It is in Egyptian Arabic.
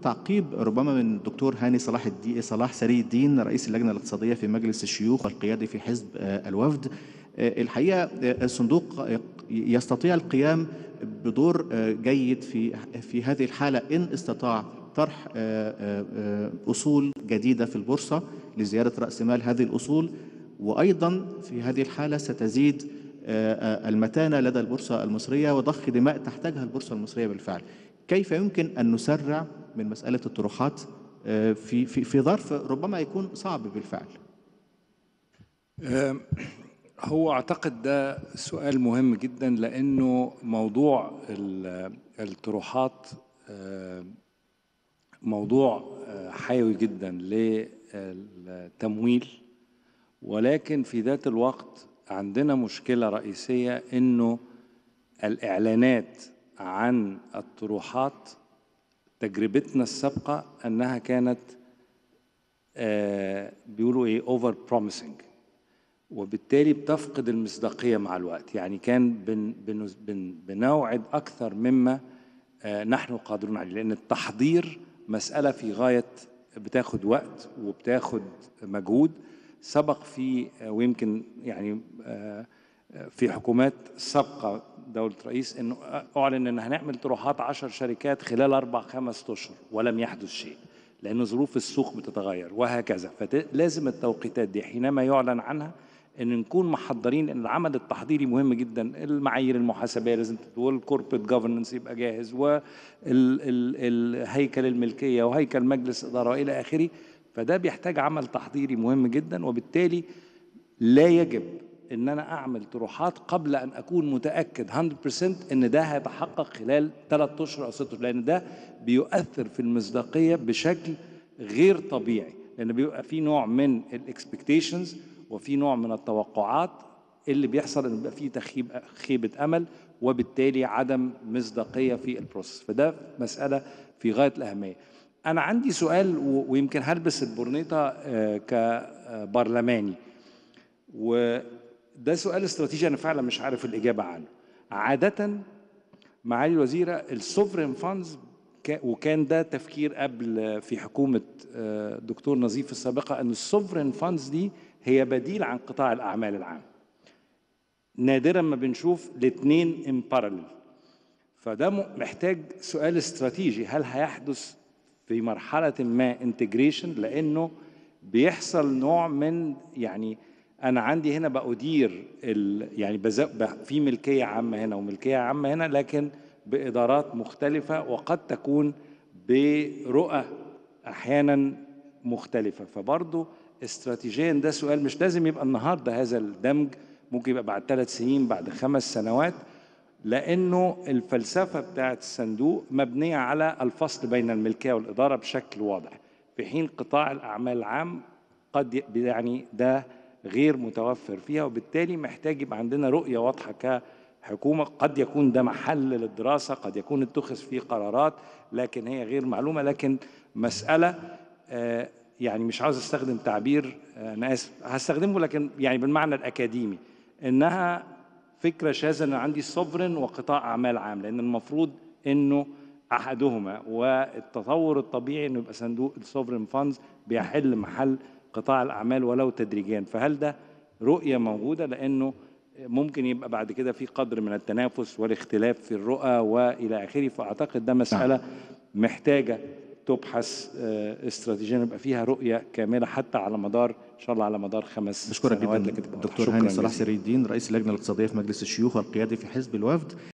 تعقيب ربما من الدكتور هاني صلاح الدين صلاح سري الدين رئيس اللجنه الاقتصاديه في مجلس الشيوخ والقيادي في حزب آه، الوفد آه، الحقيقه آه، الصندوق آه، يستطيع القيام بدور آه، جيد في في هذه الحاله ان استطاع طرح آه، آه، آه، اصول جديده في البورصه لزياده راس مال هذه الاصول وايضا في هذه الحاله ستزيد آه، آه، المتانه لدى البورصه المصريه وضخ دماء تحتاجها البورصه المصريه بالفعل. كيف يمكن ان نسرع من مساله الطروحات آه، في في في ظرف ربما يكون صعب بالفعل؟ أم، هو اعتقد ده سؤال مهم جدا لانه موضوع ال- الطروحات أم، موضوع أه، حيوي جدا للتمويل ولكن في ذات الوقت عندنا مشكله رئيسيه انه الاعلانات عن الطروحات تجربتنا السابقه انها كانت آه، بيقولوا ايه اوفر بروميسنج وبالتالي بتفقد المصداقيه مع الوقت يعني كان بن بن بن بنوعد اكثر مما آه، نحن قادرون عليه لان التحضير مساله في غايه بتاخد وقت وبتاخد مجهود سبق في آه، ويمكن يعني آه، آه، في حكومات سابقه دوله رئيس انه اعلن ان هنعمل طروحات عشر شركات خلال اربع خمس اشهر ولم يحدث شيء لأن ظروف السوق بتتغير وهكذا فلازم التوقيتات دي حينما يعلن عنها ان نكون محضرين ان العمل التحضيري مهم جدا المعايير المحاسبيه لازم تتقول الكوربريت جوفرنس يبقى جاهز والهيكل الملكيه وهيكل مجلس اداره والى اخره فده بيحتاج عمل تحضيري مهم جدا وبالتالي لا يجب ان انا اعمل طروحات قبل ان اكون متاكد 100% ان ده هيتحقق خلال 3 اشهر او 6 اشهر لان ده بيؤثر في المصداقيه بشكل غير طبيعي لان بيبقى في نوع من الاكسبكتيشنز وفي نوع من التوقعات اللي بيحصل ان بيبقى في تخيب خيبه امل وبالتالي عدم مصداقيه في البروسيس فده مساله في غايه الاهميه انا عندي سؤال و- ويمكن هلبس البورنيطه آه، كبرلماني وده سؤال استراتيجي انا فعلا مش عارف الاجابه عنه عاده معالي الوزيره السوفرين فاندز وكان ده تفكير قبل في حكومه آه، دكتور نظيف السابقه ان السوفرين فاندز دي هي بديل عن قطاع الاعمال العام نادرا ما بنشوف الاثنين ان بارallel فده م- محتاج سؤال استراتيجي هل هيحدث في مرحلة ما انتجريشن لأنه بيحصل نوع من يعني أنا عندي هنا بأدير ال يعني بز- ب- في ملكية عامة هنا وملكية عامة هنا لكن بإدارات مختلفة وقد تكون برؤى أحيانا مختلفة فبرضه استراتيجيا ده سؤال مش لازم يبقى النهارده هذا الدمج ممكن يبقى بعد ثلاث سنين بعد خمس سنوات لانه الفلسفه بتاعت الصندوق مبنيه على الفصل بين الملكيه والاداره بشكل واضح في حين قطاع الاعمال العام قد ي- يعني ده غير متوفر فيها وبالتالي محتاج يبقى عندنا رؤيه واضحه كحكومه قد يكون ده محل للدراسه قد يكون اتخذ فيه قرارات لكن هي غير معلومه لكن مساله آه، يعني مش عاوز استخدم تعبير آه، انا اسف هستخدمه لكن يعني بالمعنى الاكاديمي انها فكره شاذه ان عندي سوفرن وقطاع اعمال عام لان المفروض انه احدهما والتطور الطبيعي انه يبقى صندوق السوفرن فاندز بيحل محل قطاع الاعمال ولو تدريجيا فهل ده رؤيه موجوده لانه ممكن يبقى بعد كده في قدر من التنافس والاختلاف في الرؤى والى اخره فاعتقد ده مساله محتاجه تبحث آه، استراتيجيا يبقى فيها رؤيه كامله حتى على مدار ان شاء الله على مدار خمس بشكرك سنوات جدا لكن تبقى واضحة. الدكتور شكراً هاني صلاح جزيلاً. سري الدين رئيس اللجنه الاقتصاديه في مجلس الشيوخ والقيادي في حزب الوفد